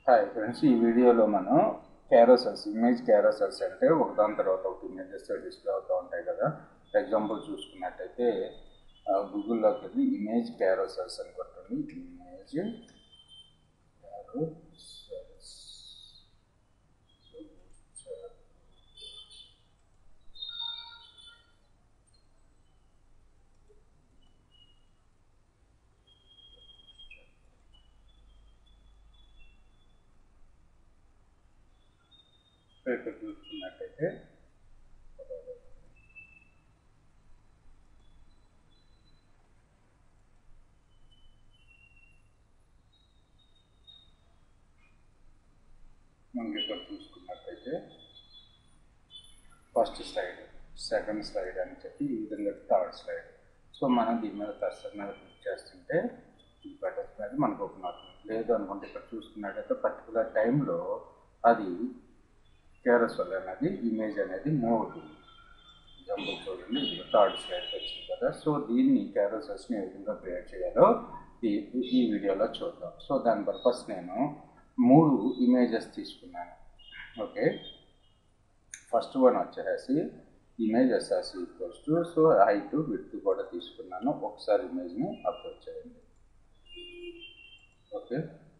Hi friends ఈ వీడియోలో మనం క్యారోసెల్స్ ఇమేజ్ క్యారోసెల్స్ అంటే ఒకదాని తర్వాత ఒక ఇమేజెస్ డిస్ప్లే అవుతూ ఉంటాయి కదా ఎగ్జాంపుల్ చూసుకున్నట్టయితే గూగుల్లోకి వెళ్ళి ఇమేజ్ క్యారోసెల్స్ అని కొట్టండి ఇమేజ్ క్యారోసెల్స్ ఇక్కడ చూసుకున్నట్టయితే మనకి ఇక్కడ చూసుకున్నట్టయితే ఫస్ట్ స్లైడ్ సెకండ్ స్లైడ్ అని చెప్పి ఈ విధంగా థర్డ్ స్లైడ్ సో మనం దీని మీద కర్సర్ మీద క్లిక్ చేస్తుంటే ఈ బటన్స్ మీద మనకు ఓపెన్ అవుతుంది లేదు అనుకుంటే ఇక్కడ చూసుకున్నట్టయితే పర్టికులర్ టైంలో అది కేరసల్ అనేది ఇమేజ్ అనేది మూవ్ అవుతుంది ఎగ్జాంపుల్ చూడండి ఇది థర్డ్ స్లైడ్ వచ్చింది కదా సో దీన్ని క్యారసల్స్ని ఏ విధంగా క్రియేట్ చేయాలో ఈ ఈ వీడియోలో చూద్దాం సో దాని పర్పస్ నేను మూడు ఇమేజెస్ తీసుకున్నాను ఓకే ఫస్ట్ వన్ వచ్చేసి image SRC equals to so height width కూడా తీసుకున్నాను ఒకసారి ఇమేజ్ని అప్లోడ్ చేయండి ఓకే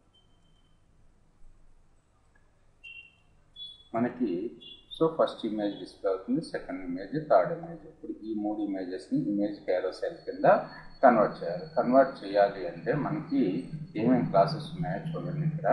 మనకి సో ఫస్ట్ ఇమేజ్ డిస్ప్లే అవుతుంది సెకండ్ ఇమేజ్ థర్డ్ ఇమేజ్ ఇప్పుడు ఈ మూడు ఇమేజెస్ని ఇమేజ్ క్యారోసెల్ కింద కన్వర్ట్ చేయాలి కన్వర్ట్ చేయాలి అంటే మనకి ఏమేమి క్లాసెస్ ఉన్నాయో చూడండి ఇక్కడ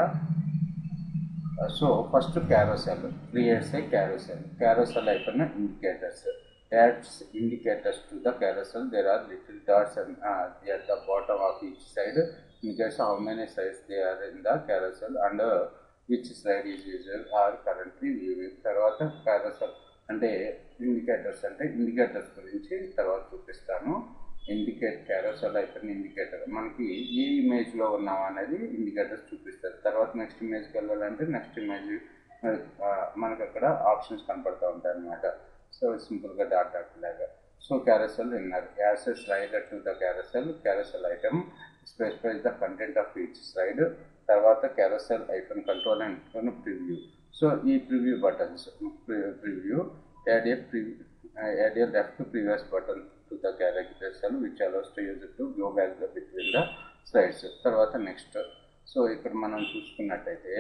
so first carousel creates a carousel carousel అయిపోయిన indicators adds indicators to the carousel there are little dots and at the bottom of each side indicates how many sides they are in the carousel and uh, which slide is usual are currently viewing తర్వాత carousel అంటే indicators అంటే indicators గురించి తర్వాత చూపిస్తాను indicate carousel అయిపోయిన indicator మనకి ఏ ఇమేజ్లో ఉన్నాం అనేది ఇండికేటర్స్ చూపిస్తారు తర్వాత నెక్స్ట్ ఇమేజ్కి వెళ్ళాలంటే నెక్స్ట్ ఇమేజ్ మనకు అక్కడ ఆప్షన్స్ కనపడుతూ ఉంటాయి అన్నమాట సో సింపుల్గా డాట్ డాట్ లాగా సో క్యారసెల్ విన్నారు as a slider to the carousel carousel item specifies the content of each slide తర్వాత carousel icon control and preview so ఈ preview buttons preview add a preview add a left previous button to the carousel which allows to use to go back the between the slides తర్వాత next so ఇక్కడ మనం చూసుకున్నట్టయితే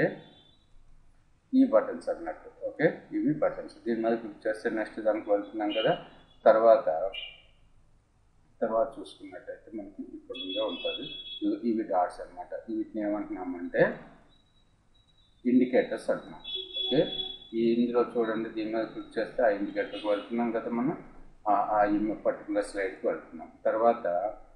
ఈ buttons అన్నట్టు okay ఇవి buttons దీని మీద క్లిక్ చేస్తే నెక్స్ట్ దానికి వెళ్తున్నాం కదా తర్వాత తర్వాత చూసుకున్నట్టయితే మనకి ఇప్పుడు ఉంటుంది ఇవి డాట్స్ అనమాట వీటిని ఏమంటున్నామంటే ఇండికేటర్స్ అంటున్నాం ఓకే ఈ ఇందులో చూడండి దీని మీద క్లిక్ చేస్తే ఆ ఇండికేటర్కి వెళ్తున్నాం కదా మనం ఆ పర్టికులర్ స్లైడ్కి వెళ్తున్నాం తర్వాత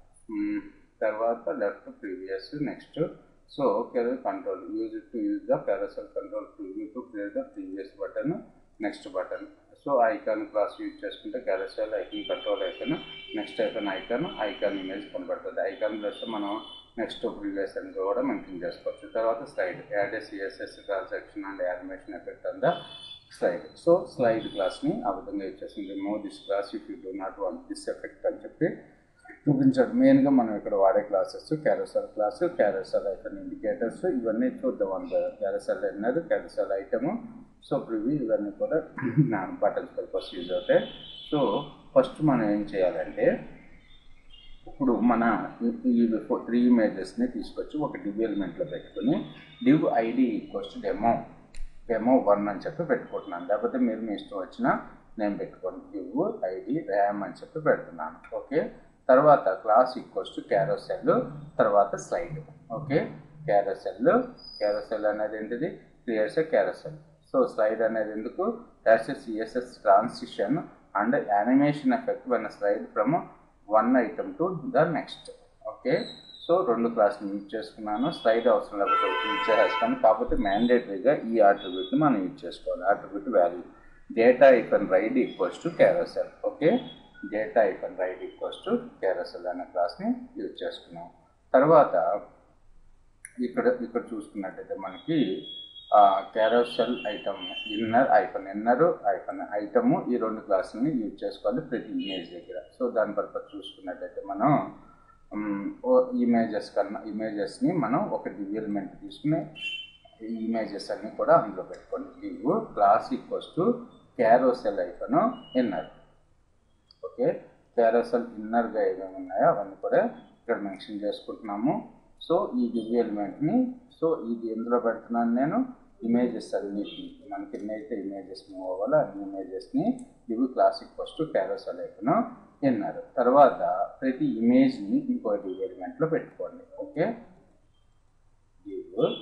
తర్వాత left previous next so carousel control use to use the carousel control preview to clear the previous button next button so icon class use చేసుకుంటే carousel icon control icon next icon icon icon image కనబడుతుంది icon plus మనం next previous అని కూడా mention చేసుకోవచ్చు తర్వాత slide add a CSS transaction and animation effect on the slide so slide క్లాస్ని ఆ విధంగా ఇచ్చేసింది remove this class if you do not want this effect అని చెప్పి చూపించాడు మెయిన్గా మనం ఇక్కడ వాడే classes carousel class carousel icon indicators ఇవన్నీ చూద్దాం అంత క్యారసల్ అన్నారు క్యారసల్ ఐటమ్ సో ప్రివ్యూ ఇవన్నీ కూడా బటన్స్ పర్పస్ యూజ్ అవుతాయి సో ఫస్ట్ మనం ఏం చేయాలంటే ఇప్పుడు మన ఈ త్రీ ఇమేజెస్ని తీసుకొచ్చి ఒక డివ్ ఎలిమెంట్లో పెట్టుకుని div ID equals demo demo one అని చెప్పి పెట్టుకుంటున్నాను లేకపోతే మీరు మీ ఇష్టం వచ్చిన నేను పెట్టుకోండి డివ్ ఐడి ర్యామ్ అని చెప్పి పెడుతున్నాను ఓకే తర్వాత క్లాస్ ఈక్వల్స్ టు క్యారోసెల్ తర్వాత స్లైడ్ ఓకే క్యారోసెల్ క్యారోసెల్ అనేది ఏంటిది క్రియేట్స్ క్యారోసెల్ సో స్లైడ్ అనేది ఎందుకు as a CSS transition and animation effect one slide from one item to the next okay so రెండు క్లాసులు యూజ్ చేసుకున్నాను slide అవసరం లేకపోతే యూజ్ చేస్తాను కాకపోతే మ్యాండేటరీగా ఈ ఆట్రిబ్యూట్ని మనం యూజ్ చేసుకోవాలి attribute value data icon ride equals to carousel okay data icon ride equals to carousel అనే క్లాస్ని యూజ్ చేసుకున్నాం తర్వాత ఇక్కడ ఇక్కడ చూసుకున్నట్టయితే మనకి carousel item inner icon inner icon item ఈ రెండు క్లాసులని యూజ్ చేసుకోవాలి ప్రతి ఇమేజ్ దగ్గర సో దాని పర్పస్ చూసుకున్నట్టయితే మనం ఇమేజెస్ కన్నా ఇమేజెస్ని మనం ఒక డివ్ ఎలిమెంట్ తీసుకుని ఈ ఇమేజెస్ అన్ని కూడా అందులో పెట్టుకోండి div class equals to carousel icon inner okay carousel ఇన్నర్గా ఏమేమి ఉన్నాయో అవన్నీ కూడా ఇక్కడ మెన్షన్ చేసుకుంటున్నాము సో ఈ దివ్ ఎలిమెంట్ని సో ఇది ఎందులో పెడుతున్నాను నేను ఇమేజెస్ అన్నిటిని మనకి ఎన్నైతే ఇమేజెస్ మూవ్ అవ్వాలో అన్ని ఇమేజెస్ని ఇవి క్లాసిక్ ఫస్ట్ క్యారోసెల్ ఐకను విన్నారు తర్వాత ప్రతి ఇమేజ్ని ఇంకో దివ్ ఎలిమెంట్లో పెట్టుకోండి okay div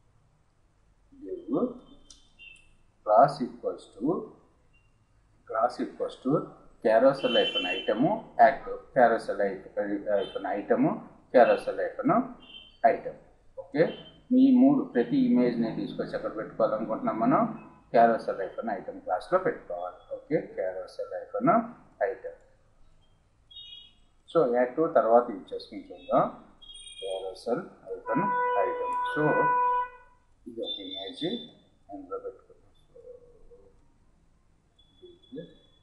div class equals to class equals to carousel icon item active carousel icon item carousel icon item okay ఈ మూడు ప్రతి ఇమేజ్ని తీసుకొచ్చి ఎక్కడ పెట్టుకోవాలనుకుంటున్నాం మనం క్యారోసెల్ ఐకన్ ఐటమ్ క్లాస్లో పెట్టుకోవాలి okay carousel icon item so active తర్వాత యూజ్ చేసుకుని చూద్దాం క్యారోసెల్ ఐకన్ ఐటమ్ సో ఇది ఒక ఇమేజ్ అందులో పెట్టుకున్నాం సో ఇది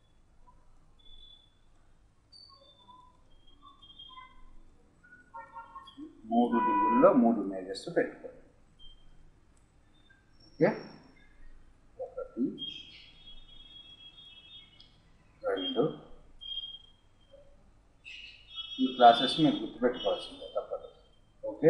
మూడు డిగ్రీల్లో మూడు ఇమేజెస్ పెట్టుకోండి ఓకే ఒకటి రెండు ఈ క్లాసెస్ మీరు గుర్తుపెట్టుకోవాల్సిందే తప్పదు ఓకే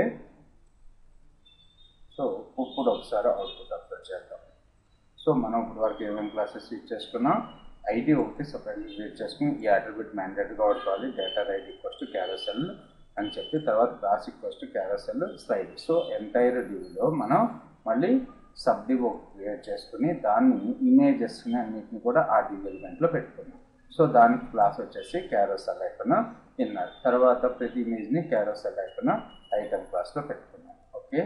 సో ఇప్పుడు ఒకసారి అవుట్పుట్ అప్లోడ్ చేద్దాం సో మనం ఇప్పుడు వరకు ఏమేమి క్లాసెస్ యూజ్ చేసుకున్నాం ఐడి ఒకటి సపరేట్గా యూజ్ చేసుకుని ఈ అట్రిబ్యూట్ మ్యాండేట్గా వాడుకోవాలి డేటా ఐడి ఫస్ట్ క్యారోసెల్ అని చెప్పి తర్వాత class equals to carousel slide so entire డివ్లో మనం మళ్ళీ సబ్ డివ్ క్రియేట్ చేసుకుని దాన్ని ఇమేజెస్ని అన్నిటిని కూడా ఆ డివ్ ఎలిమెంట్లో పెట్టుకున్నాం సో దానికి క్లాస్ వచ్చేసి క్యారోసెల్ ఐకన్ ఇన్నర్ తర్వాత ప్రతి ఇమేజ్ని క్యారోసెల్ ఐకన్ ఐటమ్ క్లాస్లో పెట్టుకున్నాం ఓకే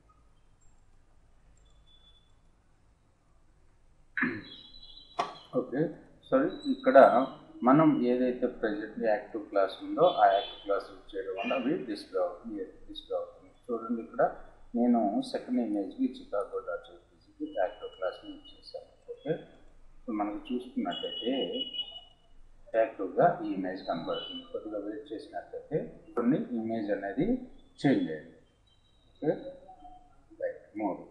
ఓకే సరే ఇక్కడ మనం ఏదైతే ప్రజెంట్ యాక్టివ్ క్లాస్ ఉందో ఆ యాక్టివ్ క్లాస్ యూజ్ చేయడం వల్ల అవి డిస్ప్లే అవుతుంది డిస్ప్లే అవుతుంది చూడండి ఇక్కడ నేను సెకండ్ ఇమేజ్కి చికాగో డాట్ జేపీజీకి యాక్టివ్ క్లాస్ని యూజ్ చేశాను ఓకే సో మనకు చూసుకున్నట్లయితే యాక్టివ్గా ఈ ఇమేజ్ కనబడుతుంది కొద్దిగా వెయిట్ చేసినట్లయితే కొన్ని ఇమేజ్ అనేది చేంజ్ అయ్యింది ఓకే రైట్ మూడు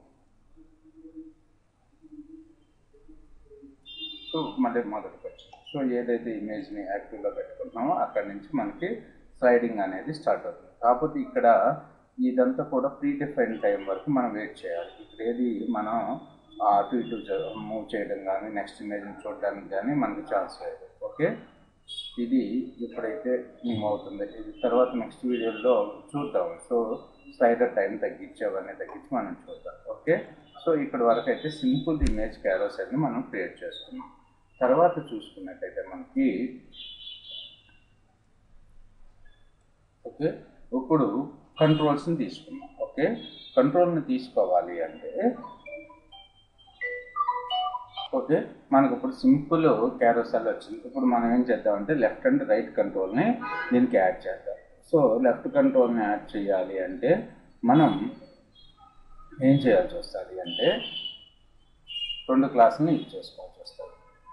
సో మళ్ళీ మొదటికి వచ్చింది సో ఏదైతే ఇమేజ్ని యాక్టివ్లో పెట్టుకుంటున్నామో అక్కడి నుంచి మనకి స్లైడింగ్ అనేది స్టార్ట్ అవుతుంది కాకపోతే ఇక్కడ ఇదంతా కూడా ప్రీ డిఫైన్ టైం వరకు మనం వెయిట్ చేయాలి ఇక్కడ ఏది మనం అటు ఇటు మూవ్ చేయడం కానీ నెక్స్ట్ ఇమేజ్ని చూడడానికి కానీ మనకి ఛాన్స్ లేదు ఓకే ఇది ఎప్పుడైతే మూవ్ అవుతుంది ఇది తర్వాత నెక్స్ట్ వీడియోలో చూద్దాం సో స్లైడర్ టైం తగ్గించి అవన్నీ తగ్గించి మనం చూద్దాం ఓకే సో ఇక్కడ వరకు అయితే సింపుల్ ఇమేజ్ క్యారోసెల్ని మనం క్రియేట్ చేసుకున్నాం తర్వాత చూసుకున్నట్టయితే మనకి ఓకే ఇప్పుడు కంట్రోల్స్ని తీసుకున్నాం ఓకే కంట్రోల్ని తీసుకోవాలి అంటే ఓకే మనకు ఇప్పుడు సింపుల్ క్యారోసెల్ వచ్చింది ఇప్పుడు మనం ఏం చేద్దామంటే లెఫ్ట్ అండ్ రైట్ కంట్రోల్ని దీనికి యాడ్ చేద్దాం సో లెఫ్ట్ కంట్రోల్ని యాడ్ చేయాలి అంటే మనం ఏం చేయాల్సి వస్తుంది అంటే రెండు క్లాసులను యూజ్ చేసుకోవాల్సి వస్తుంది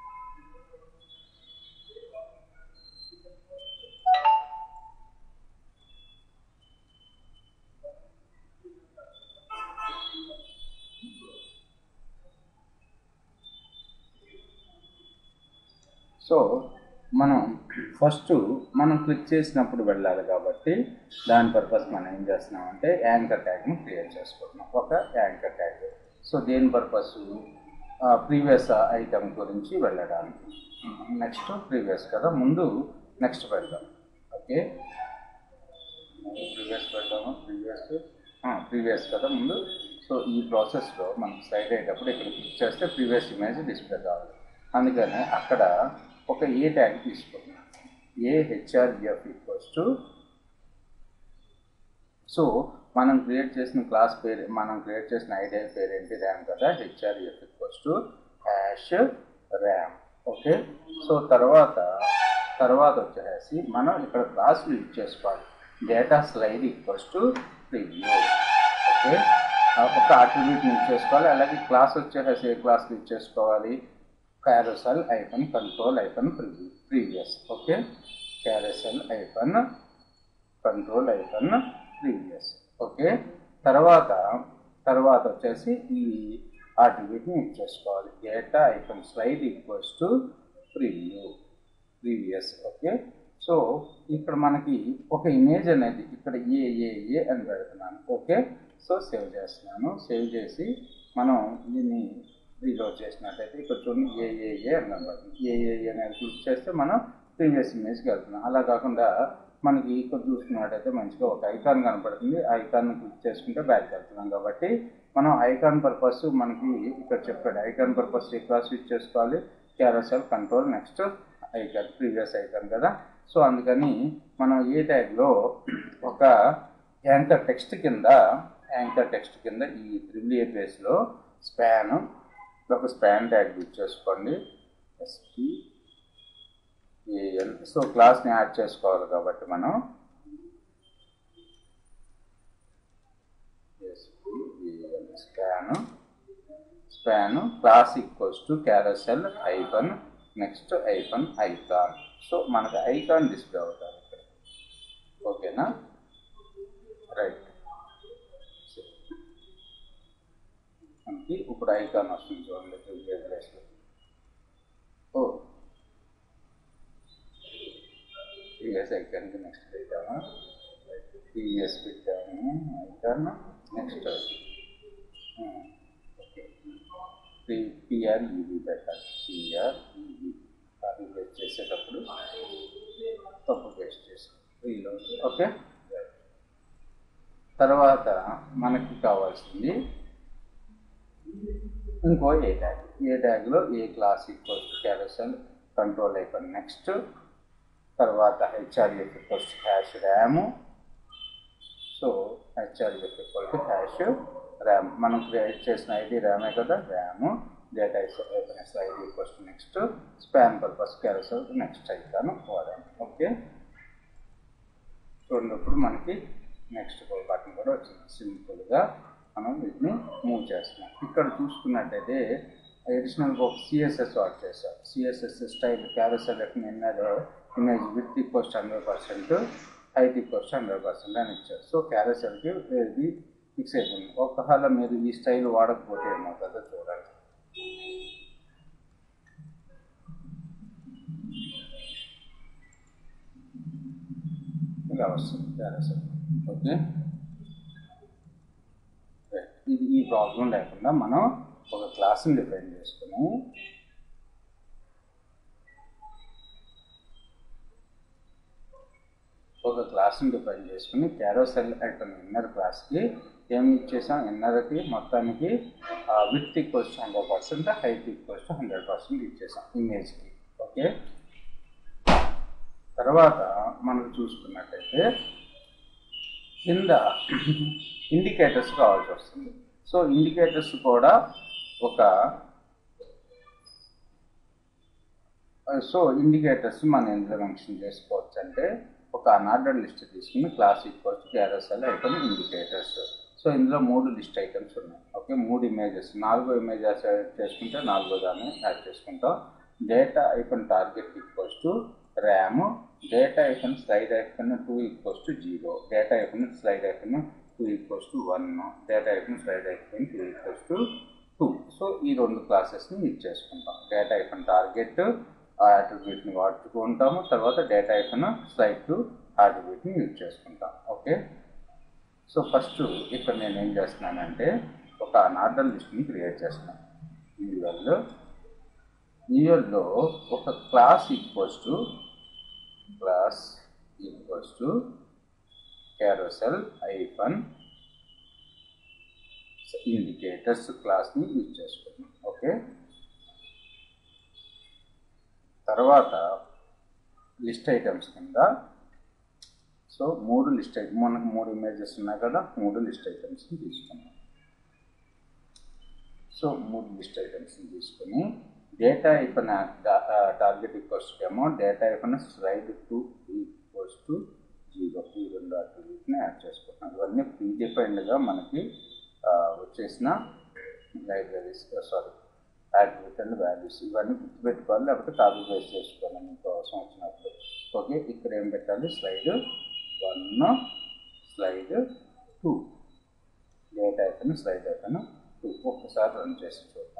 సో మనం ఫస్ట్ మనం క్లిక్ చేసినప్పుడు వెళ్ళాలి కాబట్టి దాని పర్పస్ మనం ఏం చేస్తున్నామంటే యాంకర్ ట్యాగ్ని క్రియేట్ చేసుకుంటున్నాం ఒక యాంకర్ ట్యాగ్ సో దేని పర్పస్ ప్రీవియస్ ఐటమ్ గురించి వెళ్ళడానికి నెక్స్ట్ ప్రీవియస్ కదా ముందు నెక్స్ట్ పెడదాం ఓకే ప్రీవియస్ పెడదాము ప్రీవియస్ ప్రీవియస్ కదా ముందు సో ఈ ప్రాసెస్లో మనం స్లైడ్ అయ్యేటప్పుడు ఇక్కడ క్లిక్ చేస్తే ప్రీవియస్ ఇమేజ్ డిస్ప్లే కావాలి అందుకని అక్కడ ఒక ఏ ట్యాగ్ తీసుకున్నాం A HRF equals to so మనం క్రియేట్ చేసిన క్లాస్ పేరు మనం క్రియేట్ చేసిన ఐడియా పేరు ఏంటి ర్యామ్ కదా HRF equals to hash Ram okay so తర్వాత తర్వాత వచ్చేసి మనం ఇక్కడ క్లాసులు యూజ్ చేసుకోవాలి data slide equals to preview okay ఒక అట్రిబ్యూట్ యూజ్ చేసుకోవాలి అలాగే క్లాస్ వచ్చేసి ఏ క్లాస్ యూజ్ చేసుకోవాలి carousel icon control icon preview previous okay carousel icon control icon previous okay తర్వాత తర్వాత వచ్చేసి ఈ ఆట్రిబ్యూట్ని యూజ్ చేసుకోవాలి data icon slide equals to preview previous okay so ఇక్కడ మనకి ఒక ఇమేజ్ అనేది ఇక్కడ ఏ ఏ ఏ అని పెడుతున్నాను ఓకే సో సేవ్ చేస్తున్నాను సేవ్ చేసి మనం దీన్ని రీలోడ్ చేసినట్టయితే ఇక్కడ చూడండి ఏ ఏ ఏ అని కనబడుతుంది ఏ ఏ ఏ అనేది క్లిక్ చేస్తే మనం ప్రీవియస్ ఇమేజ్కి వెళ్తున్నాం అలా కాకుండా మనకి ఇక్కడ చూసుకున్నట్టయితే మంచిగా ఒక ఐకాన్ కనపడుతుంది ఆ ఐకాన్ క్లిక్ చేసుకుంటే బ్యాక్ వెళ్తున్నాం కాబట్టి మనం ఐకాన్ పర్పస్ మనకి ఇక్కడ చెప్పాడు ఐకాన్ పర్పస్ ఏ క్లాస్ యూజ్ చేసుకోవాలి carousel control next icon previous icon కదా సో అందుకని మనం ఏ ట్యాగ్లో ఒక యాంకర్ టెక్స్ట్ కింద యాంకర్ టెక్స్ట్ కింద ఈ త్రిబుల్ ఏ బేస్లో స్పాన్ ఒక స్పాన్ ట్యాగ్ యూజ్ చేసుకోండి ఎస్పీ ఏఎన్ సో క్లాస్ని యాడ్ చేసుకోవాలి కాబట్టి మనం SPAN span span class equals to carousel icon next icon icon so మనకు ఐకాన్ డిస్ప్లే అవుతుంది ఇక్కడ ఓకేనా రైట్ మనకి ఇప్పుడు ఐకాన్ వస్తుంది చూడండి ప్లేస్లో ఓ టీఎస్ ఐకాన్కి నెక్స్ట్ పెట్టాము టీఎస్ పెట్టాము icon next okay P PR EB పెట్టాలి పిఆర్ ఈబీ కాపీ పేస్ట్ చేసేటప్పుడు తప్పు పేస్ట్ చేసాం రీలోడ్ ఓకే తర్వాత మనకి కావాల్సింది ఇంకో ఏ ట్యాగ్ ఏ ట్యాగ్లో A class equals carousel control icon next తర్వాత HRF equals hash Ram so HRF equal to hash Ram మనం క్రియేట్ చేసిన ఐడి ర్యామే కదా Ram data IPS ID equals to next span purpose carousel next icon వాడాము okay చూడప్పుడు మనకి next button కూడా వచ్చింది సింపుల్గా మనం వీటిని మూవ్ చేస్తున్నాం ఇక్కడ చూసుకున్నట్టయితే అడిషనల్గా ఒక సిఎస్ఎస్ వాట్ చేస్తాం సిఎస్ఎస్ స్టైల్ క్యారసల్ ఎన్నదో image with equals hundred percent height equals hundred percent అని ఇచ్చారు సో క్యారసల్కి ఇది ఫిక్స్ అయిపోయింది ఒకవేళ మీరు ఈ స్టైల్ వాడకపోతే ఏమవుతుందో చూడండి ఇలా వస్తుంది క్యారసల్ ఓకే ఇది ఈ ప్రాబ్లం లేకుండా మనం ఒక క్లాస్ని డిఫైన్ చేసుకుని ఒక క్లాస్ని డిఫైన్ చేసుకుని క్యారోసెల్ ఐటమ్ ఇన్నర్ క్లాస్కి ఏమి ఇచ్చేసాం ఇన్నర్కి మొత్తానికి with equals to hundred percent height equals to hundred percent ఇచ్చేసాం ఇమేజ్కి ఓకే తర్వాత మనకు చూసుకున్నట్టయితే కింద ఇండికేటర్స్ కావాల్సి వస్తుంది సో ఇండికేటర్స్ కూడా ఒక సో ఇండికేటర్స్ మనం ఎందులో మెన్షన్ చేసుకోవచ్చు అంటే ఒక అనార్డర్ లిస్ట్ తీసుకుని class equals carousel item indicators so ఇందులో మూడు లిస్ట్ ఐటమ్స్ ఉన్నాయి ఓకే మూడు ఇమేజెస్ నాలుగో ఇమేజెస్ యాడ్ చేసుకుంటే నాలుగో దాన్ని యాడ్ చేసుకుంటాం data icon target equals to Ram data icon slide icon to equals to zero data icon slide icon to equals to one data icon slide icon to equals to two so ఈ రెండు క్లాసెస్ని use చేసుకుంటాం data icon target ఆ అట్రిబ్యూట్ని వాడుకుంటాము తర్వాత data icon slide to అట్రిబ్యూట్ని use చేసుకుంటాం okay so first ఇక్కడ నేను ఏం చేస్తున్నానంటే ఒక అనార్డర్ లిస్ట్ని క్రియేట్ చేస్తున్నాను యూఎల్లో యూఎల్లో ఒక class equals to class equals to carousel icon indicators క్లాస్ని యూజ్ చేసుకున్నాం ఓకే తర్వాత లిస్ట్ ఐటమ్స్ కింద సో మూడు లిస్ట్ ఐటమ్ మనకు మూడు ఇమేజెస్ ఉన్నాయి కదా మూడు లిస్ట్ ఐటమ్స్ని తీసుకున్నాం సో మూడు లిస్ట్ ఐటమ్స్ని తీసుకొని డేటా ఐఫన్ టార్గెట్ ఈక్వల్స్ ఏమో data icon slide to equals to zero ఈ రెండు అట్రిబ్యూట్ని యాడ్ చేసుకుంటున్నాం ఇవన్నీ ప్రీడిఫైన్డ్గా మనకి వచ్చేసిన libraries sorry attribute and values ఇవన్నీ గుర్తుపెట్టుకోవాలి లేకపోతే కాపీ పేస్ట్ చేసుకోవాలి మీకు అవసరం వచ్చినప్పుడు ఓకే ఇక్కడ ఏం పెట్టాలి slide one slide two date అయిపోయిన స్లైడ్ అయిపోయిన ఒక్కసారి రన్ చేసి చూద్దాం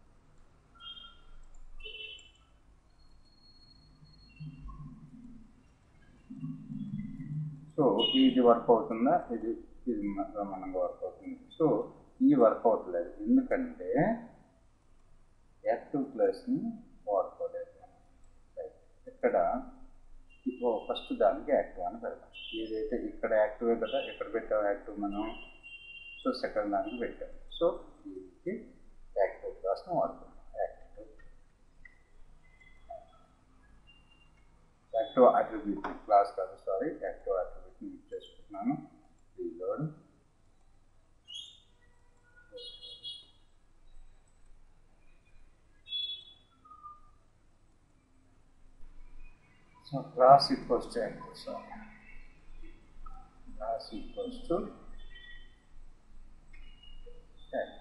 సో ఇది వర్క్ అవుతుందా ఇది ఇది బ్రహ్మాండంగా వర్క్ అవుతుంది సో ఈ వర్క్ అవ్వట్లేదు ఎందుకంటే యాక్టివ్ ప్లేస్ని వాడుకోలేదు మనం రైట్. ఇక్కడ ఇప్పుడు ఫస్ట్ దానికి యాక్టివ్ అని పెడతాం ఏదైతే ఇక్కడ యాక్టివే కదా ఎక్కడ పెట్టాం యాక్టివ్ మనం సో సెకండ్ దానికి పెట్టాం సో దీనికి యాక్టివ్ క్లాస్ని వాడుతున్నాం యాక్టివ్ యాక్టివ్ అట్రిబ్యూట్ క్లాస్ కాదు సారీ యాక్టివ్ అట్రిబ్యూట్ని యూజ్ చేసుకుంటున్నాను reload so class equals to active sorry class equals to active.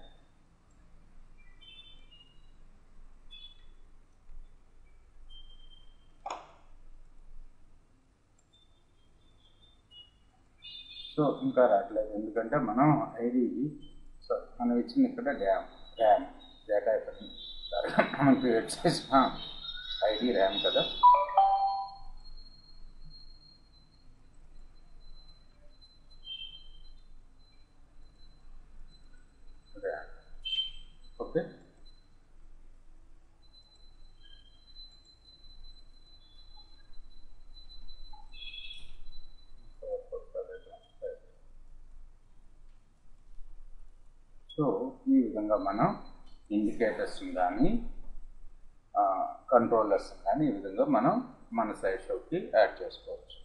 So ఇంకా రావట్లేదు ఎందుకంటే మనం ఐడి సో మనం ఇచ్చిన ఇక్కడ ర్యామ్ ర్యామ్ డేటా అయిపోయింది మనం క్రియేట్ చేసిన ఐడి ర్యామ్ కదా ర్యామ్ ఓకే సో ఈ విధంగా మనం ఇండికేటర్స్ కానీ కంట్రోలర్స్ కానీ ఈ విధంగా మనం మన సైడ్ షోకి యాడ్ చేసుకోవచ్చు